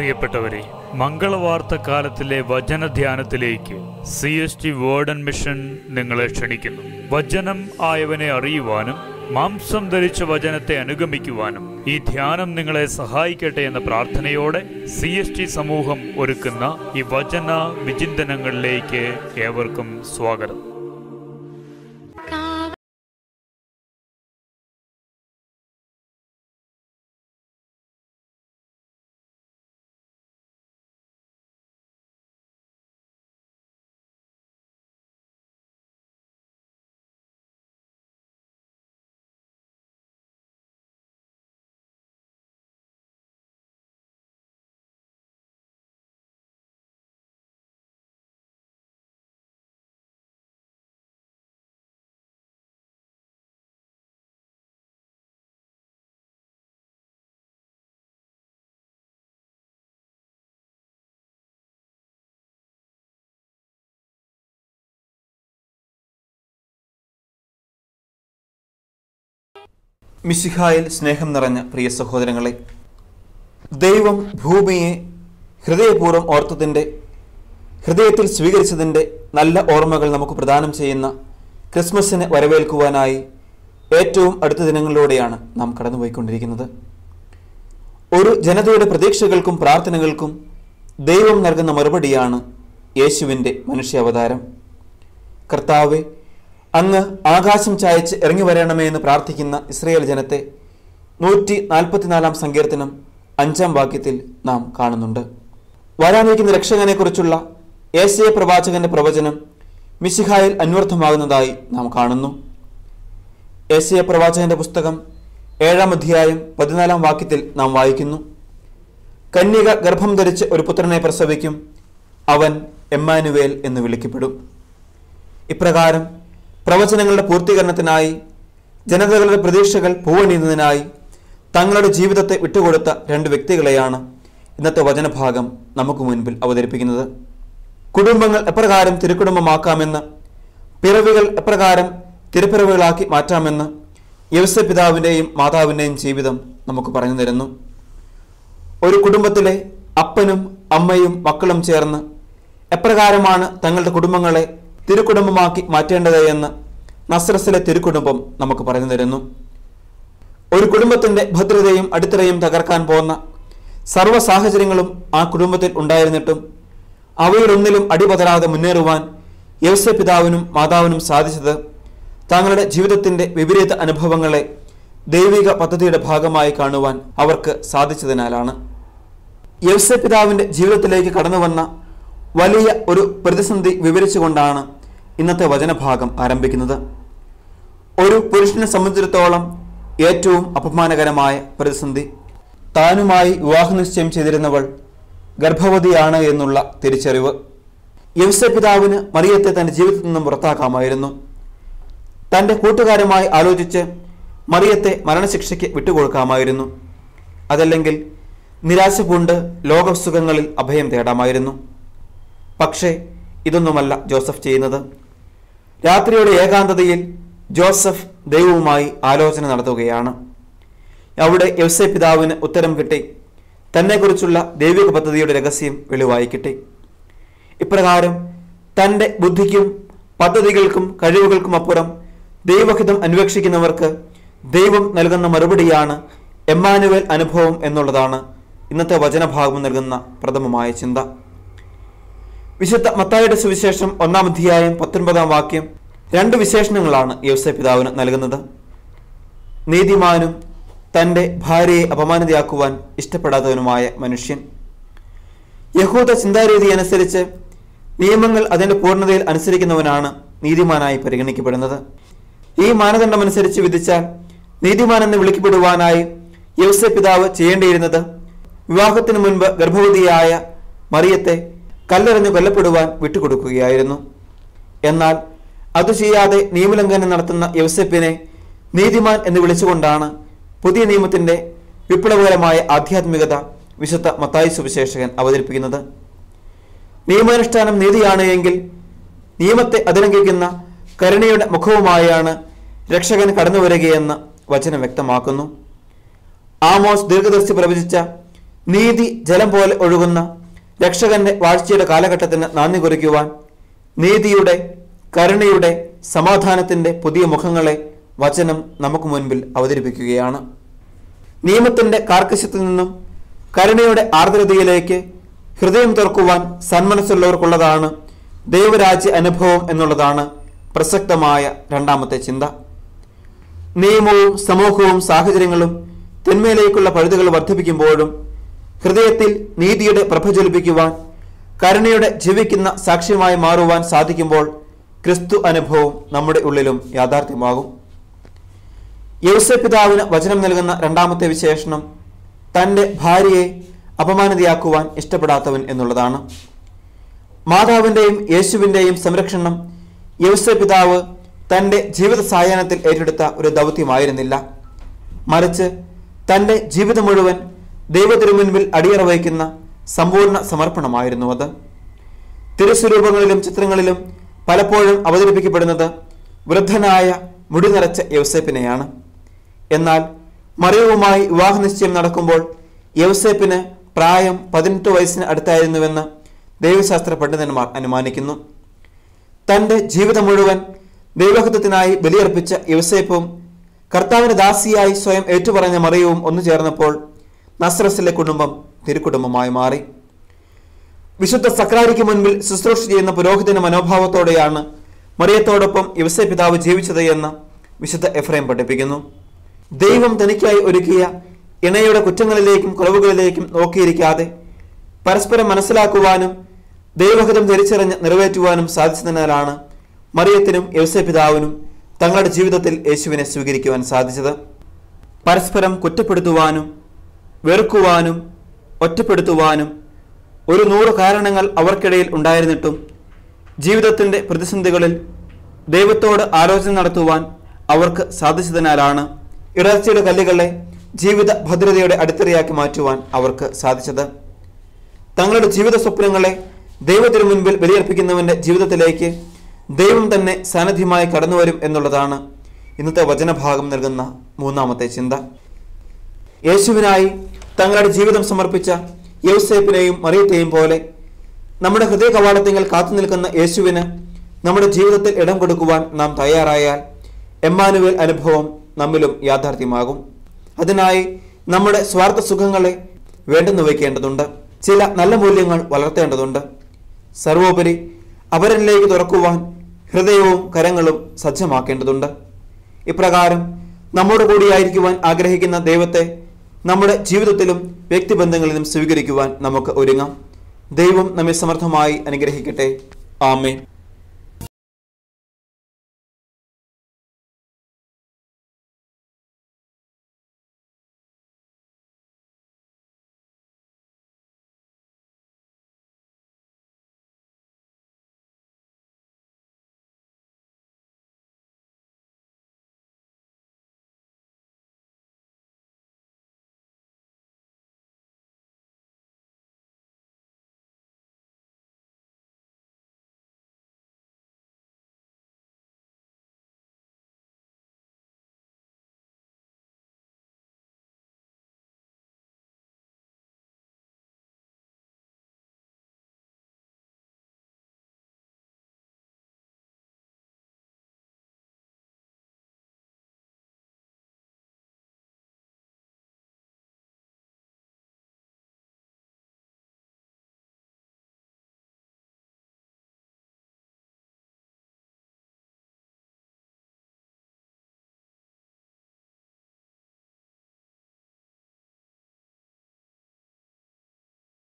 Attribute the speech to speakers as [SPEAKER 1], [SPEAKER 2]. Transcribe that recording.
[SPEAKER 1] പ്രിയപ്പെട്ടവരെ മംഗളവാർത്ത കാലത്തിലെ വചനധ്യാനത്തിലേക്ക് സി എസ് ടി വേർഡൻ മിഷൻ നിങ്ങളെ ക്ഷണിക്കുന്നു വചനം ആയവനെ അറിയുവാനും മാംസം ധരിച്ച വചനത്തെ അനുഗമിക്കുവാനും ഈ ധ്യാനം നിങ്ങളെ സഹായിക്കട്ടെ എന്ന പ്രാർത്ഥനയോടെ സി എസ് ടി സമൂഹം ഒരുക്കുന്ന ഈ വചന വിചിന്തനങ്ങളിലേക്ക് ഏവർക്കും സ്വാഗതം
[SPEAKER 2] മിശിഹായിൽ സ്നേഹം നിറഞ്ഞ പ്രിയ സഹോദരങ്ങളെ ദൈവം ഭൂമിയെ ഹൃദയപൂർവ്വം ഓർത്തതിൻ്റെ ഹൃദയത്തിൽ സ്വീകരിച്ചതിൻ്റെ നല്ല ഓർമ്മകൾ നമുക്ക് പ്രദാനം ചെയ്യുന്ന ക്രിസ്മസിനെ വരവേൽക്കുവാനായി ഏറ്റവും അടുത്ത ദിനങ്ങളിലൂടെയാണ് നാം കടന്നുപോയിക്കൊണ്ടിരിക്കുന്നത് ഒരു ജനതയുടെ പ്രതീക്ഷകൾക്കും പ്രാർത്ഥനകൾക്കും ദൈവം നൽകുന്ന മറുപടിയാണ് യേശുവിൻ്റെ മനുഷ്യാവതാരം കർത്താവെ അങ്ങ് ആകാശം ചായച്ച് ഇറങ്ങി വരണമേ എന്ന് പ്രാർത്ഥിക്കുന്ന ഇസ്രയേൽ ജനത്തെ നൂറ്റി നാൽപ്പത്തിനാലാം സങ്കീർത്തനം അഞ്ചാം വാക്യത്തിൽ നാം കാണുന്നുണ്ട് വരാനിരിക്കുന്ന രക്ഷകനെക്കുറിച്ചുള്ള ഏശയ പ്രവാചകന്റെ പ്രവചനം മിശിഹായിൽ അന്വർത്ഥമാകുന്നതായി നാം കാണുന്നു ഏശയ പ്രവാചകന്റെ പുസ്തകം ഏഴാം അധ്യായം പതിനാലാം വാക്യത്തിൽ നാം വായിക്കുന്നു കന്യക ഗർഭം ധരിച്ച് ഒരു പുത്രനെ പ്രസവിക്കും അവൻ എമ്മാനുവേൽ എന്ന് വിളിക്കപ്പെടും ഇപ്രകാരം പ്രവചനങ്ങളുടെ പൂർത്തീകരണത്തിനായി ജനതകളുടെ പ്രതീക്ഷകൾ പൂവണിയുന്നതിനായി തങ്ങളുടെ ജീവിതത്തെ വിട്ടുകൊടുത്ത രണ്ട് വ്യക്തികളെയാണ് ഇന്നത്തെ വചനഭാഗം നമുക്ക് മുൻപിൽ അവതരിപ്പിക്കുന്നത് കുടുംബങ്ങൾ എപ്രകാരം തിരുക്കുടുംബമാക്കാമെന്ന് പിറവികൾ എപ്രകാരം തിരുപ്പിറവികളാക്കി മാറ്റാമെന്ന് യവസ പിതാവിൻ്റെയും മാതാവിൻ്റെയും ജീവിതം നമുക്ക് പറഞ്ഞു തരുന്നു ഒരു കുടുംബത്തിലെ അപ്പനും അമ്മയും മക്കളും ചേർന്ന് എപ്രകാരമാണ് തങ്ങളുടെ കുടുംബങ്ങളെ തിരുക്കുടുംബമാക്കി മാറ്റേണ്ടത് എന്ന് നസ്രസിലെ തിരുക്കുടുംബം നമുക്ക് പറഞ്ഞു തരുന്നു ഒരു കുടുംബത്തിന്റെ ഭദ്രതയും അടിത്തറയും തകർക്കാൻ പോകുന്ന സർവ്വ സാഹചര്യങ്ങളും ആ കുടുംബത്തിൽ ഉണ്ടായിരുന്നിട്ടും അവയിലൊന്നിലും അടിപതരാതെ മുന്നേറുവാൻ യവസ പിതാവിനും മാതാവിനും സാധിച്ചത് തങ്ങളുടെ ജീവിതത്തിന്റെ വിപരീത അനുഭവങ്ങളെ ദൈവിക പദ്ധതിയുടെ ഭാഗമായി കാണുവാൻ അവർക്ക് സാധിച്ചതിനാലാണ് യവസ പിതാവിന്റെ ജീവിതത്തിലേക്ക് കടന്നു വന്ന വലിയ ഒരു പ്രതിസന്ധി വിവരിച്ചുകൊണ്ടാണ് ഇന്നത്തെ വചനഭാഗം ആരംഭിക്കുന്നത് ഒരു പുരുഷനെ സംബന്ധിച്ചിടത്തോളം ഏറ്റവും അപമാനകരമായ പ്രതിസന്ധി താനുമായി വിവാഹനിശ്ചയം ചെയ്തിരുന്നവൾ ഗർഭവതിയാണ് എന്നുള്ള തിരിച്ചറിവ് യവസ പിതാവിന് മറിയത്തെ തന്റെ ജീവിതത്തിൽ നിന്നും പുറത്താക്കാമായിരുന്നു തന്റെ കൂട്ടുകാരുമായി ആലോചിച്ച് മറിയത്തെ മരണശിക്ഷയ്ക്ക് വിട്ടുകൊടുക്കാമായിരുന്നു അതല്ലെങ്കിൽ നിരാശ പൂണ്ട് ലോകസുഖങ്ങളിൽ അഭയം തേടാമായിരുന്നു പക്ഷേ ഇതൊന്നുമല്ല ജോസഫ് ചെയ്യുന്നത് രാത്രിയുടെ ഏകാന്തതയിൽ ജോസഫ് ദൈവവുമായി ആലോചന നടത്തുകയാണ് അവിടെ യവസെ പിതാവിന് ഉത്തരം കിട്ടി തന്നെക്കുറിച്ചുള്ള ദൈവിക പദ്ധതിയുടെ രഹസ്യം വെളിവായി കിട്ടി ഇപ്രകാരം തൻ്റെ ബുദ്ധിക്കും പദ്ധതികൾക്കും കഴിവുകൾക്കും അപ്പുറം ദൈവഹിതം അന്വേഷിക്കുന്നവർക്ക് ദൈവം നൽകുന്ന മറുപടിയാണ് എമ്മാനുവൽ അനുഭവം എന്നുള്ളതാണ് ഇന്നത്തെ വചനഭാഗം നൽകുന്ന പ്രഥമമായ ചിന്ത വിശുദ്ധ മത്തായുടെ സുവിശേഷം ഒന്നാം അധ്യായം പത്തൊൻപതാം വാക്യം രണ്ട് വിശേഷണങ്ങളാണ് യവസ പിതാവിന് നൽകുന്നത് നീതിമാനും തൻ്റെ ഭാര്യയെ അപമാനിതയാക്കുവാൻ ഇഷ്ടപ്പെടാത്തവനുമായ മനുഷ്യൻ യഹൂദ ചിന്താരീതി അനുസരിച്ച് നിയമങ്ങൾ അതിന്റെ പൂർണ്ണതയിൽ അനുസരിക്കുന്നവനാണ് നീതിമാനായി പരിഗണിക്കപ്പെടുന്നത് ഈ മാനദണ്ഡമനുസരിച്ച് വിധിച്ചാൽ നീതിമാൻ എന്ന് വിളിക്കപ്പെടുവാനായി യവസ പിതാവ് ചെയ്യേണ്ടിയിരുന്നത് വിവാഹത്തിന് മുൻപ് ഗർഭവതിയായ മറിയത്തെ കല്ലെറിഞ്ഞു കൊല്ലപ്പെടുവാൻ വിട്ടുകൊടുക്കുകയായിരുന്നു എന്നാൽ അത് ചെയ്യാതെ നിയമലംഘനം നടത്തുന്ന യവസപ്പിനെ നീതിമാൻ എന്ന് വിളിച്ചുകൊണ്ടാണ് പുതിയ നിയമത്തിന്റെ വിപ്ലവകരമായ ആധ്യാത്മികത വിശുദ്ധ മത്തായി സുവിശേഷകൻ അവതരിപ്പിക്കുന്നത് നിയമാനുഷ്ഠാനം നീതിയാണ് എങ്കിൽ നിയമത്തെ അതിലംഘിക്കുന്ന കരുണയുടെ മുഖവുമായാണ് രക്ഷകൻ കടന്നു വരികയെന്ന് വചനം വ്യക്തമാക്കുന്നു ആമോസ് ദീർഘദർശി പ്രവചിച്ച നീതി ജലം പോലെ ഒഴുകുന്ന രക്ഷകന്റെ വാഴ്ചയുടെ കാലഘട്ടത്തിന് നന്ദി കുറിക്കുവാൻ നീതിയുടെ കരുണയുടെ സമാധാനത്തിന്റെ പുതിയ മുഖങ്ങളെ വചനം നമുക്ക് മുൻപിൽ അവതരിപ്പിക്കുകയാണ് നിയമത്തിന്റെ കാർക്കശ്യത്തിൽ നിന്നും കരുണയുടെ ആർദ്രതയിലേക്ക് ഹൃദയം തുറക്കുവാൻ സന്മനസ്സുള്ളവർക്കുള്ളതാണ് ദൈവരാജ്യ അനുഭവം എന്നുള്ളതാണ് പ്രസക്തമായ രണ്ടാമത്തെ ചിന്ത നിയമവും സമൂഹവും സാഹചര്യങ്ങളും തിന്മയിലേക്കുള്ള പഴുതുകൾ വർദ്ധിപ്പിക്കുമ്പോഴും ഹൃദയത്തിൽ നീതിയുടെ പ്രഭ ജ്വലിപ്പിക്കുവാൻ കരുണയുടെ ജീവിക്കുന്ന സാക്ഷ്യമായി മാറുവാൻ സാധിക്കുമ്പോൾ ക്രിസ്തു അനുഭവം നമ്മുടെ ഉള്ളിലും യാഥാർത്ഥ്യമാകും യൗസെ പിതാവിന് വചനം നൽകുന്ന രണ്ടാമത്തെ വിശേഷണം തൻ്റെ ഭാര്യയെ അപമാനിതയാക്കുവാൻ ഇഷ്ടപ്പെടാത്തവൻ എന്നുള്ളതാണ് മാതാവിൻ്റെയും യേശുവിൻ്റെയും സംരക്ഷണം യൗസെ പിതാവ് തൻ്റെ ജീവിത സായാഹ്നത്തിൽ ഏറ്റെടുത്ത ഒരു ദൗത്യമായിരുന്നില്ല മറിച്ച് തൻ്റെ ജീവിതം മുഴുവൻ ദൈവത്തിരുമുൻപിൽ അടിയറ വയ്ക്കുന്ന സമ്പൂർണ്ണ സമർപ്പണമായിരുന്നു അത് തിരുസ്വരൂപങ്ങളിലും ചിത്രങ്ങളിലും പലപ്പോഴും അവതരിപ്പിക്കപ്പെടുന്നത് വൃദ്ധനായ മുടി നിറച്ച യൗസേപ്പിനെയാണ് എന്നാൽ മറിയവുമായി വിവാഹ നിശ്ചയം നടക്കുമ്പോൾ യൗസേപ്പിന് പ്രായം പതിനെട്ട് വയസ്സിന് അടുത്തായിരുന്നുവെന്ന് ദൈവശാസ്ത്ര പണ്ഡിതന്മാർ അനുമാനിക്കുന്നു തന്റെ ജീവിതം മുഴുവൻ ദൈവഹിതത്തിനായി ബലിയർപ്പിച്ച യൗസേപ്പും കർത്താവിന് ദാസിയായി സ്വയം ഏറ്റുപറഞ്ഞ മറിയവും ഒന്നു ചേർന്നപ്പോൾ നസ്രസിലെ കുടുംബം തിരുക്കുടുംബമായി മാറി വിശുദ്ധ സക്രാരിക്ക് മുൻപിൽ ശുശ്രൂഷ ചെയ്യുന്ന പുരോഹിതന്റെ മനോഭാവത്തോടെയാണ് മറിയത്തോടൊപ്പം യവസെ പിതാവ് ജീവിച്ചത് എന്ന് വിശുദ്ധ എഫ്രൈം പഠിപ്പിക്കുന്നു ദൈവം തനിക്കായി ഒരുക്കിയ ഇണയുടെ കുറ്റങ്ങളിലേക്കും കുറവുകളിലേക്കും നോക്കിയിരിക്കാതെ പരസ്പരം മനസ്സിലാക്കുവാനും ദൈവഹിതം തിരിച്ചറിഞ്ഞ് നിറവേറ്റുവാനും സാധിച്ചതിനാലാണ് മറിയത്തിനും യവസെ പിതാവിനും തങ്ങളുടെ ജീവിതത്തിൽ യേശുവിനെ സ്വീകരിക്കുവാൻ സാധിച്ചത് പരസ്പരം കുറ്റപ്പെടുത്തുവാനും വെറുക്കുവാനും ഒറ്റപ്പെടുത്തുവാനും ഒരു നൂറ് കാരണങ്ങൾ അവർക്കിടയിൽ ഉണ്ടായിരുന്നിട്ടും ജീവിതത്തിന്റെ പ്രതിസന്ധികളിൽ ദൈവത്തോട് ആലോചന നടത്തുവാൻ അവർക്ക് സാധിച്ചതിനാലാണ് ഇടർച്ചയുടെ കല്ലുകളെ ജീവിത ഭദ്രതയുടെ അടിത്തറയാക്കി മാറ്റുവാൻ അവർക്ക് സാധിച്ചത് തങ്ങളുടെ ജീവിത സ്വപ്നങ്ങളെ ദൈവത്തിനു മുൻപിൽ ബലിയർപ്പിക്കുന്നവന്റെ ജീവിതത്തിലേക്ക് ദൈവം തന്നെ സാന്നിധ്യമായി കടന്നുവരും എന്നുള്ളതാണ് ഇന്നത്തെ വചനഭാഗം നൽകുന്ന മൂന്നാമത്തെ ചിന്ത യേശുവിനായി തങ്ങളുടെ ജീവിതം സമർപ്പിച്ച യൗസേപ്പിനെയും മറിയത്തെയും പോലെ നമ്മുടെ ഹൃദയ കവാടത്തിങ്ങൾ കാത്തു നിൽക്കുന്ന യേശുവിന് നമ്മുടെ ജീവിതത്തിൽ ഇടം കൊടുക്കുവാൻ നാം തയ്യാറായാൽ എമ്മാനുവേൽ അനുഭവം നമ്മിലും യാഥാർത്ഥ്യമാകും അതിനായി നമ്മുടെ സ്വാർത്ഥ സുഖങ്ങളെ വേണ്ടെന്ന് വയ്ക്കേണ്ടതുണ്ട് ചില നല്ല മൂല്യങ്ങൾ വളർത്തേണ്ടതുണ്ട് സർവോപരി അവരിലേക്ക് തുറക്കുവാൻ ഹൃദയവും കരങ്ങളും സജ്ജമാക്കേണ്ടതുണ്ട് ഇപ്രകാരം നമ്മോട് കൂടിയായിരിക്കുവാൻ ആഗ്രഹിക്കുന്ന ദൈവത്തെ നമ്മുടെ ജീവിതത്തിലും വ്യക്തിബന്ധങ്ങളിലും സ്വീകരിക്കുവാൻ നമുക്ക് ഒരുങ്ങാം ദൈവം നമ്മെ സമർത്ഥമായി അനുഗ്രഹിക്കട്ടെ ആമേൻ